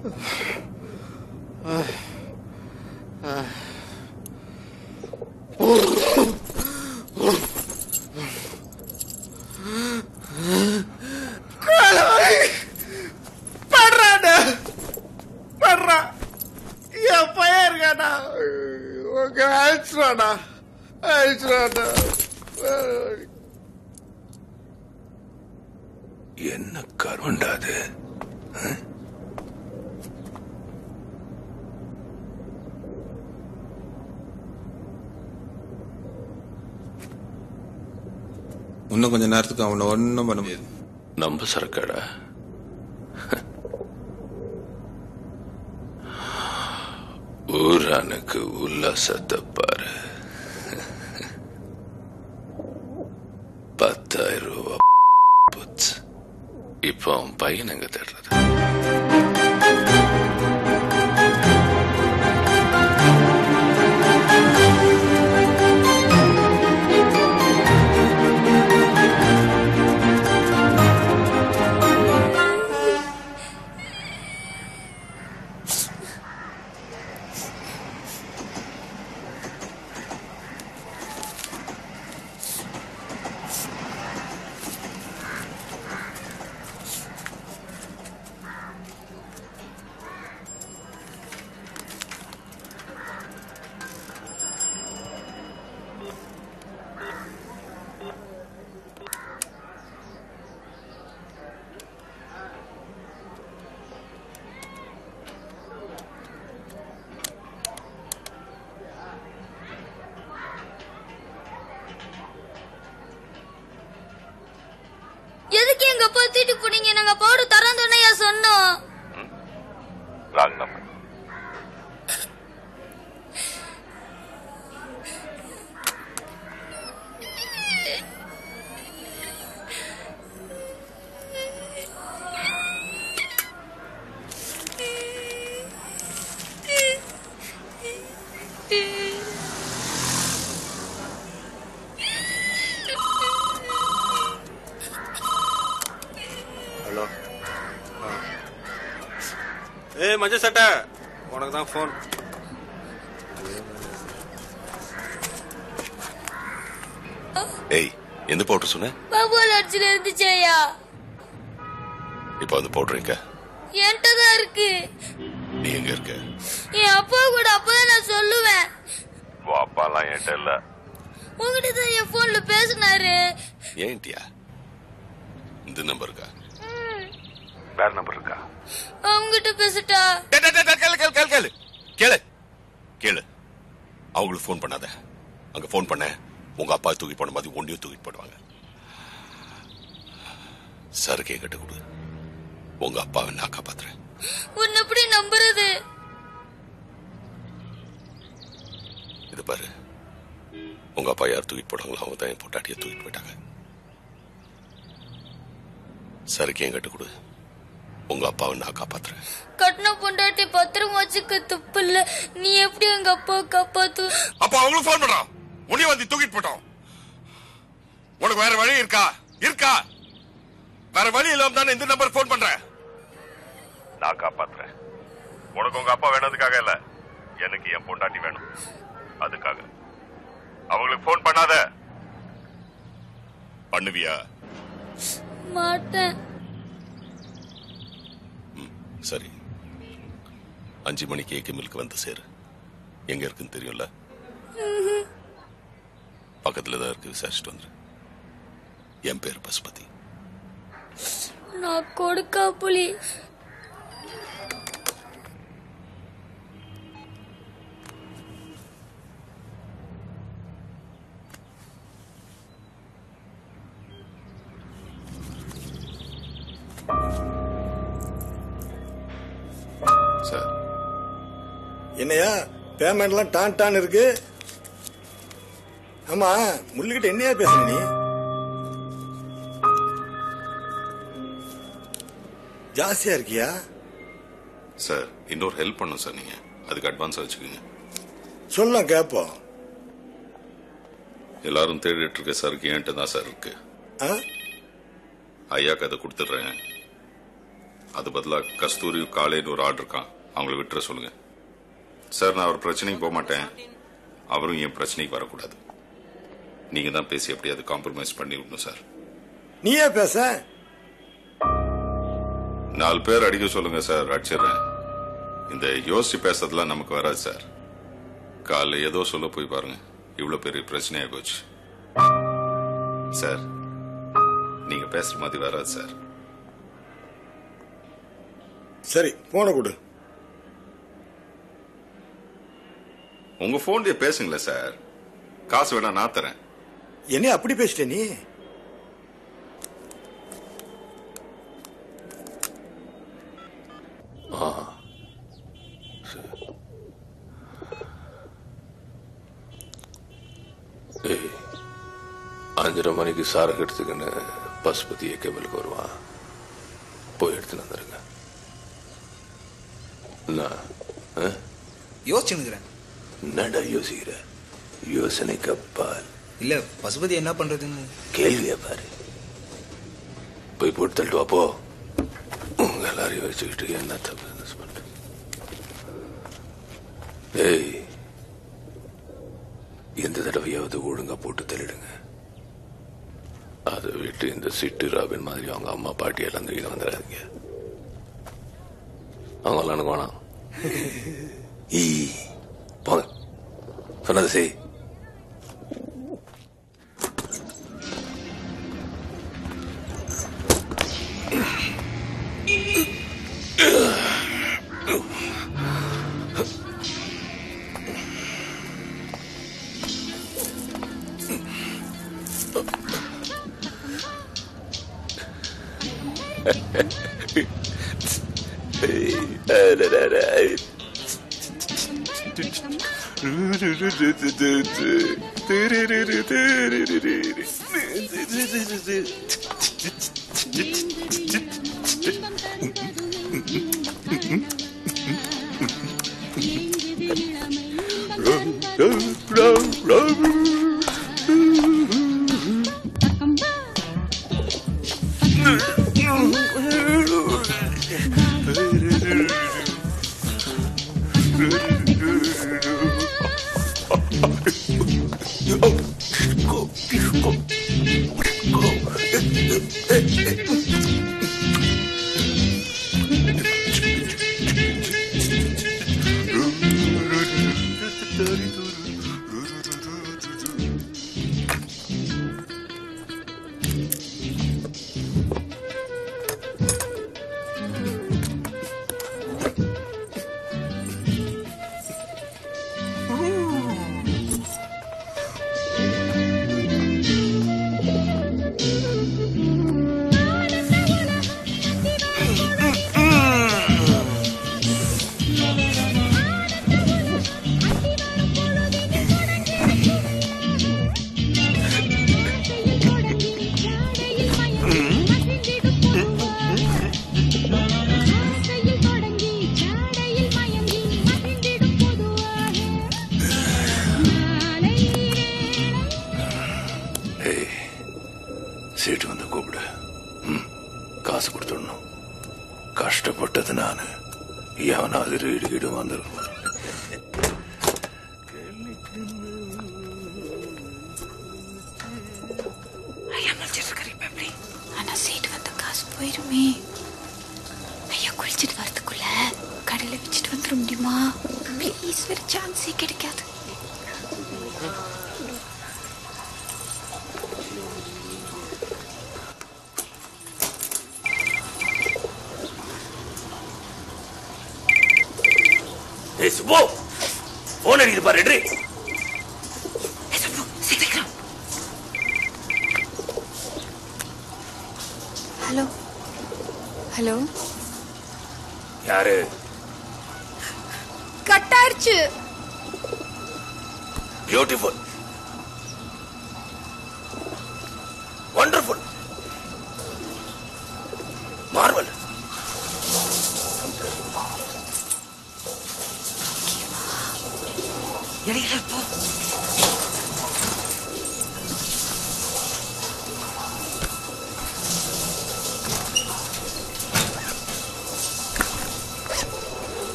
படுறாடா படுறா என் பையன் இருக்காடா உங்க அழிச்சிடாடா அழிச்சிடாடா என்ன கருண்டாது இன்னும் கொஞ்ச நேரத்துக்கு அவனை ஒன்றும் பண்ண முடியாது நம்ப சரக்காடா ஊரானுக்கு உல்லாசத்தை பாரு பத்தாயிரம் ரூபா போச்சு இப்போ அவன் பையன் எங்க தேடுறது எதுக்கு எங்க அப்பா தூக்கிட்டு போனீங்க நாங்க பவுடர் தரந்தோன்னையா சொன்னோம் ராங் நம்பர் ஹலோ ஏய் மஞ்ச சட்டை உனக்கு தான் ஃபோன் ஏய் எந்த பவுடர் சொன்ன பாபுவால் அடிச்சுல இருந்துச்சேயா இப்போ வந்து பவுடர் எங்க என்கிட்ட தான் இருக்கு நீ எங்க இருக்க என் அப்பா கூட அப்பதான் நான் சொல்லுவேன் உன் அப்பாலாம் என்கிட்ட இல்ல உங்ககிட்ட தான் என் போன்ல பேசினாரு ஏன்ட்டியா இந்த நம்பர் இருக்கா வேற நம்பர் இருக்கா அவங்ககிட்ட பேசிட்டா டேய், டேய், டேய், கேளு கேளு கேளு கேளு கேளு கேளு அவங்களுக்கு ஃபோன் பண்ணாத அங்க ஃபோன் பண்ண உங்க அப்பா தூக்கி போன மாதிரி ஒண்டியும் தூக்கிட்டு போடுவாங்க சருக்கு என்கிட்ட கொடு உங்க அப்பாவை நான் காப்பாத்துறேன் உன்னை எப்படி நம்புறது இது பாரு உங்க அப்பா யார் தூக்கிட்டு போனாங்களோ அவங்க தான் என் பொட்டாட்டியை தூக்கிட்டு போயிட்டாங்க சருக்கு என்கிட்ட கொடு உங்க அப்பாவை நான் காப்பாத்துறேன் கட்டின பொண்டாட்டி பத்திரமா வச்சுக்க துப்பு இல்ல நீ எப்படி எங்க அப்பா காப்பாத்து அப்ப அவங்களும் ஃபோன் பண்றான் உன்னைய வந்து தூக்கிட்டு போட்டோம் உனக்கு வேற வழி இருக்கா இருக்கா வேற வழி இல்லாம தானே இந்த நம்பர் ஃபோன் பண்றேன் நான் காப்பாத்துறேன் உனக்கு உங்க அப்பா வேணதுக்காக இல்ல எனக்கு என் பொண்டாட்டி வேணும் அதுக்காக அவங்களுக்கு ஃபோன் பண்ணாத பண்ணுவியா மாட்டேன் சரி அஞ்சு மணிக்கு ஏகே மில்க்கு வந்து சேரு எங்க இருக்குன்னு தெரியும்ல பக்கத்துல தான் இருக்கு விசாரிச்சுட்டு வந்துரு என் பேர் பசுபதி நான் கொடுக்கா புலி சார் என்னையா பேமெண்ட்லாம் டான் டான் இருக்கு ஆமா முள்ளுகிட்ட என்னையா பேசுற நீ ஜாஸ்தியா இருக்கியா சார் இன்னொரு ஹெல்ப் பண்ணும் சார் நீங்க அதுக்கு அட்வான்ஸ் வச்சுக்கோங்க சொல்ல கேப்போம் எல்லாரும் தேடிட்டு இருக்க சாருக்கு என்கிட்ட தான் சார் இருக்கு ஆ? ஐயாக்கு அதை கொடுத்துட்றேன் அது பதிலாக கஸ்தூரியும் காலேன்னு ஒரு ஆள் இருக்கான் அவங்கள விட்டுற சொல்லுங்க சார் நான் அவர் பிரச்சனைக்கு போக மாட்டேன் அவரும் என் பிரச்சனைக்கு வரக்கூடாது நீங்க தான் பேசி எப்படியாவது காம்ப்ரமைஸ் பண்ணி விடணும் சார் நீயே பேச நாலு பேர் அடிக்க சொல்லுங்க சார் அடிச்சிடுறேன் இந்த யோசிச்சு பேசுறதுலாம் நமக்கு வராது சார் காலைல ஏதோ சொல்ல போய் பாருங்க இவ்வளவு பெரிய பிரச்சனையா போச்சு சார் நீங்க பேசுற மாதிரி வராது சார் சரி போன கொடு உங்க போன்லயே பேசுங்களேன் சார் காசு வேணா நான் தரேன் என்ன அப்படி பேசிட்ட நீ ஏய் அஞ்சரை மணிக்கு சாரக்கு எடுத்துக்கின்னு பசுபதியை கேபிளுக்கு வருவான் போய் எடுத்துன்னு வந்துருங்க என்ன ஆ? யோசிச்சுனுக்குறேன் என்னடா யோசிக்கிற யோசனைக்கு அப்பால் இல்ல பசுபதி என்ன பண்றதுன்னு கேள்வியா பாரு போய் போட்டு தள்ளிட்டு வா போ உங்க எல்லாரையும் வச்சுக்கிட்டு என்ன தப்பு business பண்ற ஏய் எந்த தடவையாவது ஒழுங்கா போட்டு தள்ளிடுங்க அதை விட்டு இந்த சிட்டு ராபின் மாதிரி அவங்க அம்மா பாட்டி எல்லாம் தூக்கிட்டு வந்துடாதீங்க அவங்களாம் எனக்கு வேணாம் ஈ போங்க சொன்னது செய் ஏய் சீட்டு வந்து கூப்பிடு ம், காசு கொடுத்துடணும் கஷ்டப்பட்டது நானு எவனாவது ரீடு கீடு வந்துடும் ஐயா முடிச்சிட்டு இருக்கிற இப்ப எப்படி ஆனா சீட்டு வந்த காசு போயிருமே ஐயா குளிச்சிட்டு வரதுக்குள்ள கடையில வச்சுட்டு வந்துட முடியுமா ப்ளீஸ் வேற சான்ஸே கிடைக்காது ஏய் சுபோ போன் அடிக்குது பாரு எட்ரி ஏய், சுப்பு, சீக்கிரம் ஹலோ ஹலோ யாரு கட் ஆயிடுச்சு பியூட்டிஃபுல் வண்டர்ஃபுல் மார்வல் இடையில போ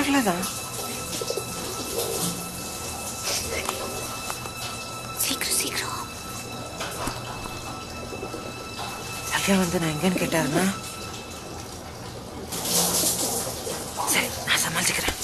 வரலதான் சீக்கிரம் சீக்கிரம் சத்யா வந்து நான் எங்கன்னு கேட்டாருன்னா சரி நான் சமாளிச்சுக்கிறேன்